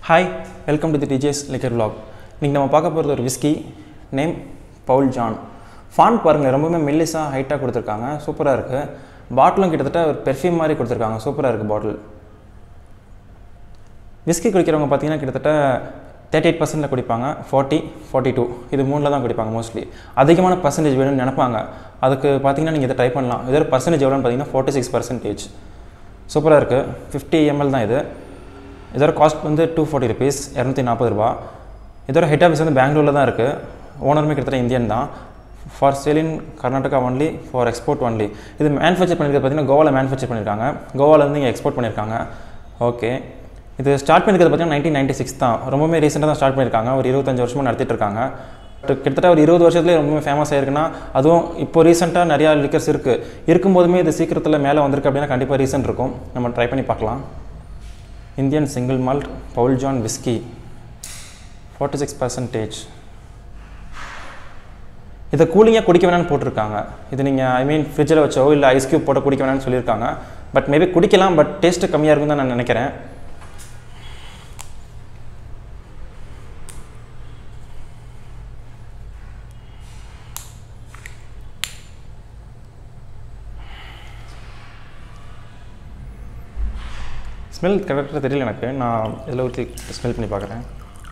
hi welcome to the DJ's liquor vlog இன்றைக்கி நம்ம பார்க்க போகிறது ஒரு விஸ்கி நேம் பவுல் ஜான் ஃபாண்ட் பாருங்கள் ரொம்பவுமே மெல்லிஸாக ஹைட்டாக கொடுத்துருக்காங்க சூப்பராக இருக்குது பாட்டிலும் கிட்டத்தட்ட ஒரு பெர்ஃப்யூம் மாதிரி கொடுத்துருக்காங்க சூப்பராக இருக்குது பாட்டில் விஸ்கி குடிக்கிறவங்க பார்த்தீங்கன்னா கிட்டத்தட்ட தேர்ட்டி எயிட் பர்சன்டில் குடிப்பாங்க ஃபார்ட்டி ஃபார்ட்டி டூ இது மூணில் தான் குடிப்பாங்க மோஸ்ட்லி அதிகமான பர்சன்டேஜ் வேணும்னு நினைப்பாங்க அதுக்கு பார்த்தீங்கன்னா நீங்கள் இதை ட்ரை பண்ணலாம் இதோட பர்சன்டேஜ் எவ்வளோன்னு பார்த்தீங்கன்னா ஃபார்ட்டி சிக்ஸ் பர்சன்டேஜ் சூப்பராக இருக்குது ஃபிஃப்டி எம்எல் தான் இது இதோட காஸ்ட் வந்து டூ ஃபார்ட்டி ருபீஸ் இரநூத்தி நாற்பது ரூபா இதோட ஹெட் ஆஃபீஸ் வந்து பெங்களூரில் தான் இருக்குது ஓனருமே கிட்டத்தட்ட இந்தியன் தான் for sale in Karnataka only for export only இது மேனுஃபேக்சர் பண்ணியிருக்கிறது பார்த்தீங்கன்னா கோவாவில் மேனுஃபேக்சர் பண்ணியிருக்காங்க கோவாலேருந்து இங்கே எக்ஸ்போர்ட் பண்ணியிருக்காங்க ஓகே இது ஸ்டார்ட் பண்ணியிருக்கிறது பார்த்தீங்கன்னா நைன்டீன் நைன்டி சிக்ஸ் தான் ரொம்பவே ரீசெண்டாக தான் ஸ்டார்ட் பண்ணியிருக்காங்க ஒரு இருபத்தஞ்சு வருஷமாக நடத்திட்டு இருக்காங்க கிட்டத்தட்ட ஒரு இருபது வருஷத்துலேயே ரொம்பவே ஃபேமஸ் ஆயிருக்குன்னா அதுவும் இப்போ ரீசெண்டாக நிறையா லிக்கர்ஸ் இருக்குது இருக்கும்போதுமே இது சீக்கிரத்தில் மேலே வந்திருக்கு அப்படின்னா கண்டிப்பாக ரீசன் இருக்கும் நம்ம ட்ரை பண்ணி பார்க்கலாம் Indian single malt Paul John whisky forty six percentage இதை கூலிங்காக குடிக்க வேணாம்னு போட்டிருக்காங்க இது நீங்கள் ஐ மீன் ஃப்ரிட்ஜில் வச்சோ இல்லை ஐஸ் க்யூப் போட்டு குடிக்க வேணாம்னு சொல்லியிருக்காங்க பட் மேபி குடிக்கலாம் பட் டேஸ்ட்டு கம்மியாக இருக்கும் தான் நான் நினைக்கிறேன் ஸ்மெல் கரெக்டாக தெரியல எனக்கு நான் இதில் ஊற்றி ஸ்மெல் பண்ணி பார்க்குறேன்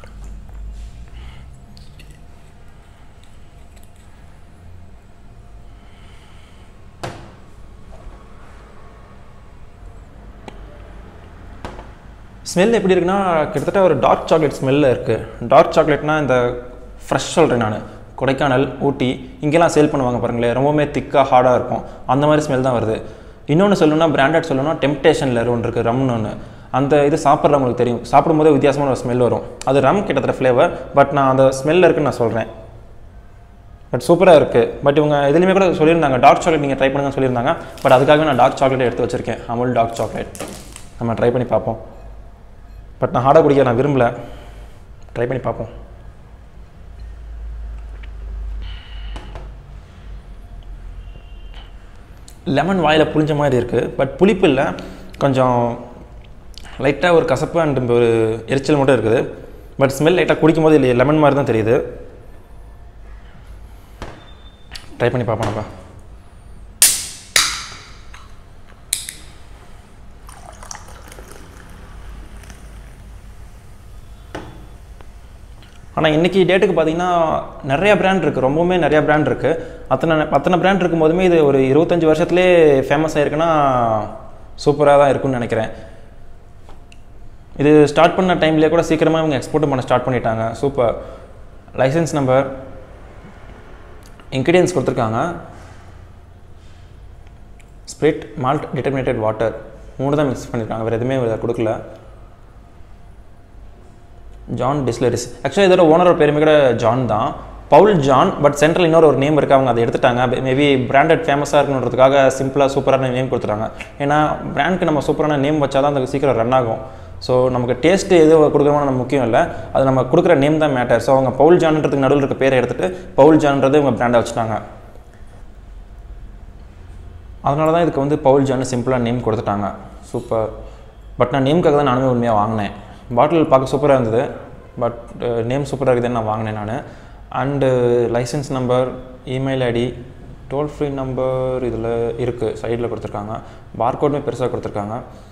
ஸ்மெல் எப்படி இருக்குன்னா கிட்டத்தட்ட ஒரு டார்க் சாக்லேட் ஸ்மெல்லில் இருக்குது டார்க் சாக்லேட்னா இந்த ஃப்ரெஷ் சொல்கிறேன் நான் கொடைக்கானல் ஊட்டி இங்கெல்லாம் சேல் பண்ணுவாங்க பாருங்களேன் ரொம்பவுமே திக்காக ஹார்டாக இருக்கும் அந்த மாதிரி ஸ்மெல் தான் வருது இன்னொன்று சொல்லணும்னா பிராண்டட் சொல்லணும்னா டெம்டேஷனில் ஒன்று இருக்குது ரம்னு ஒன்று அந்த இது சாப்பிட்றவங்களுக்கு தெரியும் சாப்பிடும்போதே வித்தியாசமான ஒரு ஸ்மெல் வரும் அது ரம் கிட்டத்தட்ட ஃப்ளேவர் பட் நான் அந்த ஸ்மெல்ல இருக்குன்னு நான் சொல்கிறேன் பட் சூப்பராக இருக்குது பட் இவங்க இதுலேயுமே கூட சொல்லியிருந்தாங்க டார்க் சாக்லேட் நீங்கள் ட்ரை பண்ணுங்கன்னு சொல்லியிருந்தாங்க பட் அதுக்காகவே நான் டார்க் சாக்லேட் எடுத்து வச்சுருக்கேன் அமுல் டார்க் சாக்லேட் நம்ம ட்ரை பண்ணி பார்ப்போம் பட் நான் ஹார்டாக குடிக்க நான் விரும்பல ட்ரை பண்ணி பார்ப்போம் லெமன் வாயில் புளிஞ்ச மாதிரி இருக்குது பட் புளிப்பு இல்லை கொஞ்சம் லைட்டாக ஒரு கசப்பு அண்ட் ஒரு எரிச்சல் மட்டும் இருக்குது பட் ஸ்மெல் லைட்டாக குடிக்கும்போது இல்லை லெமன் மாதிரி தான் தெரியுது ட்ரை பண்ணி பார்ப்போம் நம்ம ஆனால் இன்றைக்கி டேட்டுக்கு பார்த்தீங்கன்னா நிறைய பிராண்ட் இருக்குது ரொம்பவுமே நிறைய பிராண்ட் இருக்குது அத்தனை அத்தனை பிராண்ட் இருக்கும்போதுமே இது ஒரு இருபத்தஞ்சி வருஷத்துலேயே ஃபேமஸ் ஆயிருக்குன்னா சூப்பராக தான் இருக்கும்னு நினைக்கிறேன் இது ஸ்டார்ட் பண்ண டைம்லேயே கூட சீக்கிரமாக இவங்க எக்ஸ்போர்ட் பண்ண ஸ்டார்ட் பண்ணிட்டாங்க சூப்பர் லைசன்ஸ் நம்பர் இன்க்ரீடியன்ஸ் கொடுத்துருக்காங்க ஸ்பிரிட் மால்ட் டிட்டர்மினேட்டட் வாட்டர் மூணு தான் மிக்ஸ் பண்ணியிருக்காங்க வேறு எதுவுமே இதை கொடுக்கல ஜான் டிஸ்லரிஸ் ஆக்சுவலாக இதோட ஓனரோட பேருமே கூட ஜான் தான் பவுல் ஜான் பட் சென்ட்ரல் இன்னொரு ஒரு நேம் இருக்குது அவங்க அதை எடுத்துட்டாங்க மேபி பிராண்டட் ஃபேமஸாக இருக்கணுன்றதுக்காக சிம்பிளாக சூப்பரான நேம் கொடுத்துட்டாங்க ஏன்னா பிராண்டுக்கு நம்ம சூப்பரான நேம் வச்சா தான் அந்த சீக்கிரம் ரன் ஆகும் ஸோ நமக்கு டேஸ்ட்டு எது கொடுக்குறோமோ நம்ம முக்கியம் இல்லை அது நம்ம கொடுக்குற நேம் தான் மேட்டர் ஸோ அவங்க பவுல் ஜான்ன்றதுக்கு நடுவில் இருக்க பேரை எடுத்துகிட்டு பவுல் ஜான்ன்றது இவங்க பிராண்டாக வச்சுட்டாங்க அதனால தான் இதுக்கு வந்து பவுல் ஜான் சிம்பிளாக நேம் கொடுத்துட்டாங்க சூப்பர் பட் நான் நேமுக்காக தான் நானுமே உண்மையாக வாங்கினேன் பாட்டில் பார்க்க சூப்பராக இருந்தது பட் நேம் சூப்பராக இருக்குதுன்னு நான் வாங்கினேன் நான் and licence number email ID toll free number இதில் இருக்குது சைடில் கொடுத்துருக்காங்க பார்கோடுமே பெருசாக கொடுத்துருக்காங்க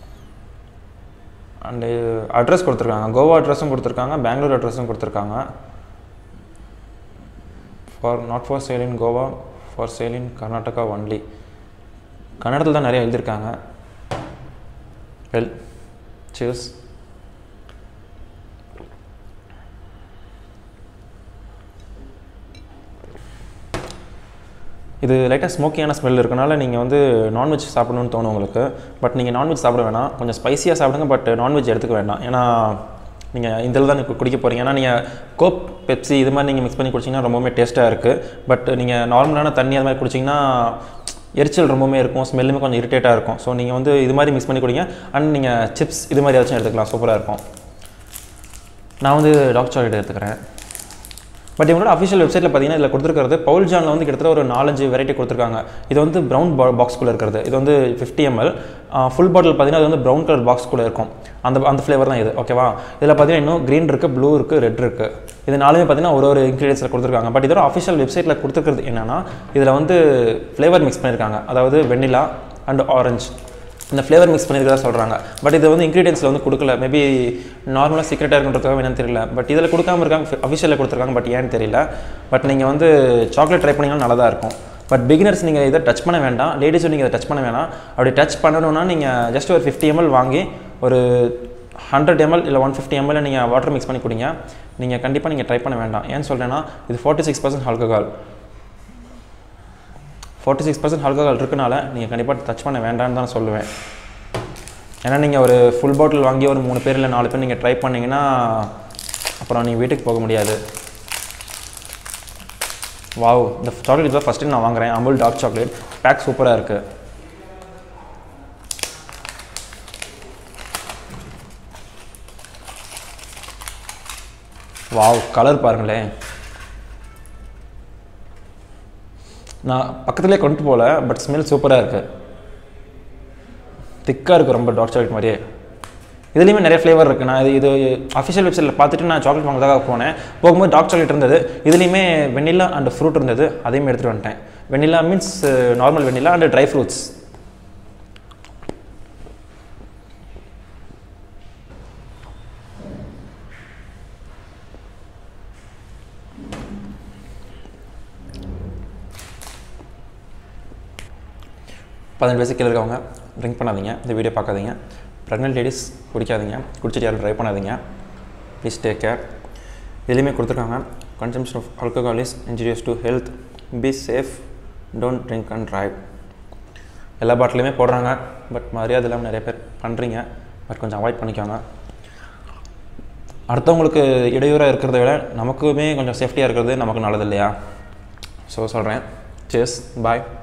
அண்டு அட்ரஸ் கொடுத்துருக்காங்க கோவா அட்ரஸும் கொடுத்துருக்காங்க பெங்களூர் அட்ரஸும் கொடுத்துருக்காங்க for not for sale in Goa for sale in Karnataka only கன்னடத்தில் தான் நிறைய எழுதியிருக்காங்க வெல் சியர்ஸ் இது லைட்டாக ஸ்மோக்கியான ஸ்மெல் இருக்கனால நீங்கள் வந்து நான்வெஜ் சாப்பிடணும்னு தோணும் உங்களுக்கு பட் நீங்கள் நான்வெஜ் சாப்பிட வேணாம் கொஞ்சம் ஸ்பைசியாக சாப்பிடுங்க பட் நான்வெஜ் எடுத்துக்க வேண்டாம் ஏன்னா நீங்கள் இதில் தான் குடிக்க போகிறீங்க ஏன்னா நீங்கள் கோப் பெப்சி இது மாதிரி நீங்கள் மிக்ஸ் பண்ணி குடிச்சிங்கன்னா ரொம்பவுமே டேஸ்ட்டாக இருக்குது பட் நீங்கள் நார்மலான தண்ணி அது மாதிரி குடிச்சிங்கன்னா எரிச்சல் ரொம்பவுமே இருக்கும் ஸ்மெல்லுமே கொஞ்சம் இரிட்டேட்டாக இருக்கும் ஸோ நீங்கள் வந்து இது மாதிரி மிக்ஸ் பண்ணி குடிங்க அண்ட் நீங்கள் சிப்ஸ் இது மாதிரி ஏதாச்சும் எடுத்துக்கலாம் சூப்பராக இருக்கும் நான் வந்து டாக் சாக்லேட் எடுத்துக்கிறேன் பட் இவங்களோட அஃபிஷியல் வெப்சைட்டில் பார்த்தீங்கன்னா இதில் கொடுத்துருக்கிறது பவுல் ஜானில் வந்து கிட்டத்தட்ட ஒரு நாலஞ்சு வெரைட்டி கொடுத்துருக்காங்க இது வந்து ப்ரௌன் பாக்ஸ்குள்ளே இருக்கிறது இது வந்து ஃபிஃப்டி எம்எல் ஃபுல் பாட்டில் பார்த்தீங்கன்னா அது வந்து ப்ரௌன் கலர் பாக்ஸ்குள்ளே இருக்கும் அந்த அந்த ஃப்ளேவர் தான் இது ஓகேவா இதில் பார்த்தீங்கன்னா இன்னும் க்ரீன் இருக்குது ப்ளூ இருக்குது ரெட் இருக்குது இது நாலுமே பார்த்தீங்கன்னா ஒரு ஒரு இன்க்ரீடியன்ஸில் கொடுத்துருக்காங்க பட் இதோட அஃபிஷியல் வெப்சைட்டில் கொடுத்துருக்கிறது என்னன்னா இதில் வந்து ஃப்ளேவர் மிக்ஸ் பண்ணியிருக்காங்க அதாவது வெண்ணிலா அண்ட் ஆரஞ்சு இந்த ஃப்ளேவர் மிக்ஸ் பண்ணியிருக்கதா சொல்கிறாங்க பட் இது வந்து இன்க்ரீடியன்ஸில் வந்து கொடுக்கல மேபி நார்மலாக சீக்ரெட்டாக இருக்குன்றதுக்காக என்னன்னு தெரியல பட் இதில் கொடுக்காம இருக்காங்க அஃபிஷியலில் கொடுத்துருக்காங்க பட் ஏன்னு தெரியல பட் நீங்கள் வந்து சாக்லேட் ட்ரை பண்ணிங்கன்னா நல்லா தான் இருக்கும் பட் பிகினர்ஸ் நீங்கள் இதை டச் பண்ண வேண்டாம் லேடிஸும் நீங்கள் இதை டச் பண்ண வேணாம் அப்படி டச் பண்ணணும்னா நீங்கள் ஜஸ்ட் ஒரு ஃபிஃப்டி எம்எல் வாங்கி ஒரு ஹண்ட்ரட் எம்எல் இல்லை ஒன் ஃபிஃப்டி எம்எல் நீங்கள் வாட்டர் மிக்ஸ் பண்ணி குடிங்க நீங்கள் கண்டிப்பாக நீங்கள் ட்ரை பண்ண வேண்டாம் ஏன்னு சொல்கிறேன்னா இது forty six percent alcohol forty six percent alcohol இருக்கனால நீங்கள் கண்டிப்பாக டச் பண்ண வேண்டாம்னு தான் சொல்லுவேன் ஏன்னா நீங்கள் ஒரு ஃபுல் பாட்டில் வாங்கி ஒரு மூணு பேர் இல்லை நாலு பேர் நீங்கள் ட்ரை பண்ணிங்கன்னா அப்புறம் நீங்கள் வீட்டுக்கு போக முடியாது வாவ் இந்த சாக்லேட் தான் ஃபஸ்ட்டு நான் வாங்குறேன் அமுல் டார்க் சாக்லேட் பேக் சூப்பராக இருக்குது வாவ் கலர் பாருங்களேன் நான் பக்கத்துலேயே கொண்டு போகல பட் ஸ்மெல் சூப்பராக இருக்குது திக்காக இருக்குது ரொம்ப டார்க் சாக்லேட் மாதிரியே இதுலேயுமே நிறைய ஃப்ளேவர் இருக்குது நான் இது இது அஃபிஷியல் வெப்சைட்டில் பார்த்துட்டு நான் சாக்லேட் வாங்குறதாக போனேன் போகும்போது டார்க் சாக்லேட் இருந்தது இதுலேயுமே வெண்ணிலா அண்ட் ஃப்ரூட் இருந்தது அதையும் எடுத்துகிட்டு வந்துட்டேன் vanilla means normal vanilla and dry fruits பதினெட்டு வயசு கீழே இருக்கவங்க ட்ரிங்க் பண்ணாதீங்க இந்த வீடியோ பார்க்காதீங்க ப்ரெக்னென்ட் லேடிஸ் குடிக்காதீங்க குடிச்சிட்டு யாரும் ட்ரை பண்ணாதீங்க ப்ளீஸ் டேக் கேர் இதுலேயுமே கொடுத்துருக்காங்க consumption of alcohol is injurious to health be safe don't drink and drive எல்லா பாட்டிலையுமே போடுறாங்க பட் மரியாதை இல்லாமல் நிறைய பேர் பண்ணுறீங்க பட் கொஞ்சம் அவாய்ட் பண்ணிக்கோங்க அடுத்தவங்களுக்கு இடையூறாக இருக்கிறத விட நமக்குமே கொஞ்சம் சேஃப்டியாக இருக்கிறது நமக்கு நல்லது இல்லையா ஸோ சொல்கிறேன் சேஸ் பாய்